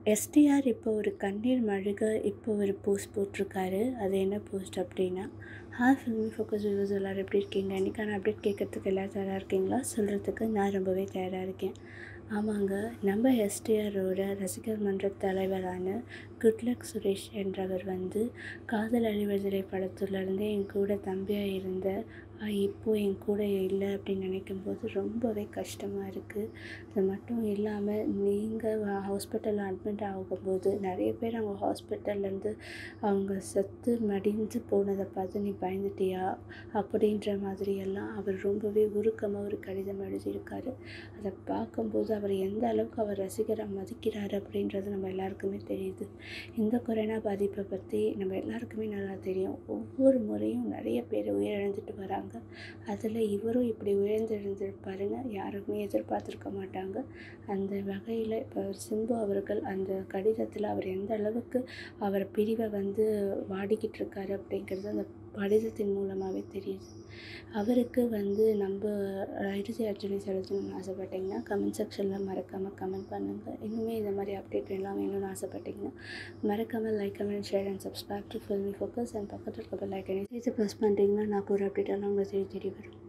STR இப்போ ஒரு கண்ணீர் மழுக இப்போ ஒரு போஸ்ட் போட்டிருக்காரு அது என்ன போஸ்ட் அப்படின்னா ஹாய் ஃபில்மி ஃபோக்கஸ் வியூவர்ஸ் எல்லோரும் எப்படி இருக்கீங்க இன்றைக்கான அப்டேட் கேட்கறதுக்கு எல்லோரும் தயாராக இருக்கீங்களா சொல்கிறதுக்கு நான் ரொம்பவே தயாராக இருக்கேன் ஆமாங்க நம்ம எஸ்டிஆரோட ரசிகர் மன்ற தலைவரான குட்லக் சுரேஷ் என்றவர் வந்து காதல் அழிவதிலை படத்துலேருந்து என் கூட தம்பியாக இருந்த இப்போது என் கூட இல்லை அப்படின்னு நினைக்கும் போது ரொம்பவே கஷ்டமாக இருக்குது அது மட்டும் இல்லாமல் நீங்கள் ஹாஸ்பிட்டலில் அட்மிட் ஆகும்போது நிறைய பேர் அவங்க ஹாஸ்பிட்டல்லேருந்து அவங்க செத்து மடிந்து போனதை பார்த்து நீ பயந்துட்டியா அப்படின்ற மாதிரியெல்லாம் அவர் ரொம்பவே உருக்கமாக ஒரு கடிதம் எழுதியிருக்காரு அதை பார்க்கும்போது அவர் எந்த அளவுக்கு அவர் ரசிகரை மதிக்கிறார் அப்படின்றது நம்ம எல்லாருக்குமே தெரியுது இந்த கொரோனா பாதிப்பை பற்றி நம்ம எல்லாருக்குமே நல்லா தெரியும் ஒவ்வொரு முறையும் நிறைய பேர் உயிரிழந்துட்டு வராங்க அதில் இவரும் இப்படி உயர்ந்திருந்திருப்பாருன்னு யாருமே எதிர்பார்த்துருக்க மாட்டாங்க அந்த வகையில் இப்போ சிம்பு அவர்கள் அந்த கடிதத்தில் அவர் எந்த அளவுக்கு அவர் பிரிவை வந்து வாடிக்கிட்டு இருக்காரு அப்படிங்கிறது அந்த கடிதத்தின் மூலமாகவே தெரியுது அவருக்கு வந்து நம்ம இறுதி அர்ஜுனை செலுத்தணும்னு ஆசைப்பட்டீங்கன்னா கமெண்ட் செக்ஷனில் மறக்காமல் கமெண்ட் பண்ணுங்கள் இன்னுமே இந்த மாதிரி அப்டேட் எல்லாம் வேணும்னு ஆசைப்பட்டீங்கன்னா மறக்காமல் like comment share and subscribe to Filmi focus and பக்கத்தில் இருக்க பெல் ஐக்கனை சேர்த்து ப்ரெஸ் பண்ணிட்டீங்கன்னா நான் ஒரு அப்டேட் எல்லாம் உங்களை தேடி தேடி வரும்